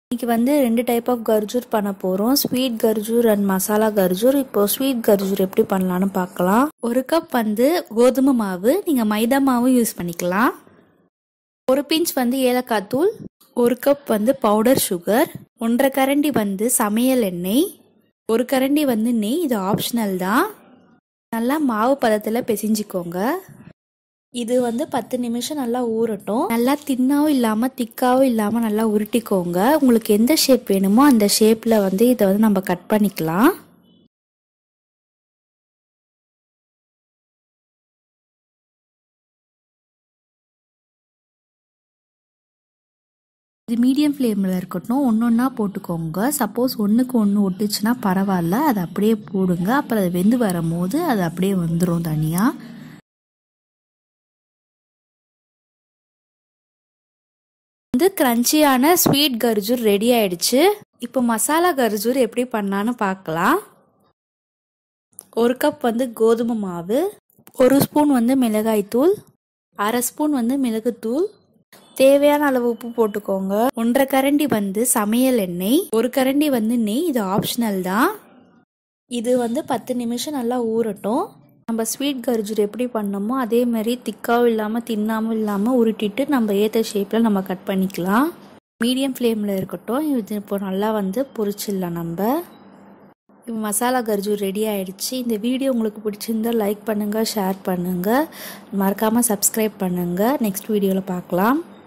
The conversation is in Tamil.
இன்னைக்கு வந்து ரெண்டு டைப் ஆஃப் கர்ஜூர் பண்ண போகிறோம் ஸ்வீட் கர்ஜூர் அண்ட் மசாலா கர்ஜூர் இப்போ ஸ்வீட் கர்ஜூர் எப்படி பண்ணலான்னு பார்க்கலாம் ஒரு கப் வந்து கோதுமை மாவு நீங்கள் மைதா மாவும் யூஸ் பண்ணிக்கலாம் ஒரு பிஞ்ச் வந்து ஏலக்காய் தூள் ஒரு கப் வந்து பவுடர் சுகர் ஒன்றரை கரண்டி வந்து சமையல் எண்ணெய் ஒரு கரண்டி வந்து நெய் இது ஆப்ஷனல் தான் நல்லா மாவு பதத்தில் பிசைஞ்சிக்கோங்க இது வந்து பத்து நிமிஷம் நல்லா ஊறட்டும் நல்லா தின்னாவும் இல்லாமல் திக்காவும் இல்லாமல் நல்லா உருட்டிக்கோங்க உங்களுக்கு எந்த ஷேப் வேணுமோ அந்த ஷேப்பில் வந்து இதை வந்து நம்ம கட் பண்ணிக்கலாம் இது மீடியம் ஃப்ளேமில் இருக்கட்டும் ஒன்று ஒன்றா போட்டுக்கோங்க சப்போஸ் ஒன்றுக்கு ஒன்று ஒட்டுச்சுன்னா பரவாயில்ல அதை அப்படியே போடுங்க அப்புறம் அது வெந்து வரும்போது அது அப்படியே வந்துடும் தனியாக வந்து கிரன்ச்சியான ஸ்வீட் கர்ஜூர் ரெடி ஆயிடுச்சு இப்போ மசாலா கர்ஜூர் எப்படி பண்ணான்னு பார்க்கலாம் ஒரு கப் வந்து கோதுமை மாவு ஒரு ஸ்பூன் வந்து மிளகாய் தூள் அரை ஸ்பூன் வந்து மிளகுத்தூள் தேவையான அளவு உப்பு போட்டுக்கோங்க ஒன்றரை கரண்டி வந்து சமையல் எண்ணெய் ஒரு கரண்டி வந்து நெய் இது ஆப்ஷனல் தான் இது வந்து பத்து நிமிஷம் நல்லா ஊறட்டும் நம்ம ஸ்வீட் கர்ஜூர் எப்படி பண்ணோமோ அதே மாதிரி திக்காவும் இல்லாமல் தின்னாமல் இல்லாமல் உருட்டிட்டு நம்ம ஏற்ற ஷேப்பில் நம்ம கட் பண்ணிக்கலாம் மீடியம் ஃப்ளேமில் இருக்கட்டும் இது இப்போ நல்லா வந்து பொரிச்சிடலாம் நம்ம இப்போ மசாலா கர்ஜூர் ரெடி ஆயிடுச்சு இந்த வீடியோ உங்களுக்கு பிடிச்சிருந்தா லைக் பண்ணுங்கள் ஷேர் பண்ணுங்கள் மறக்காமல் சப்ஸ்கிரைப் பண்ணுங்கள் நெக்ஸ்ட் வீடியோவில் பார்க்கலாம்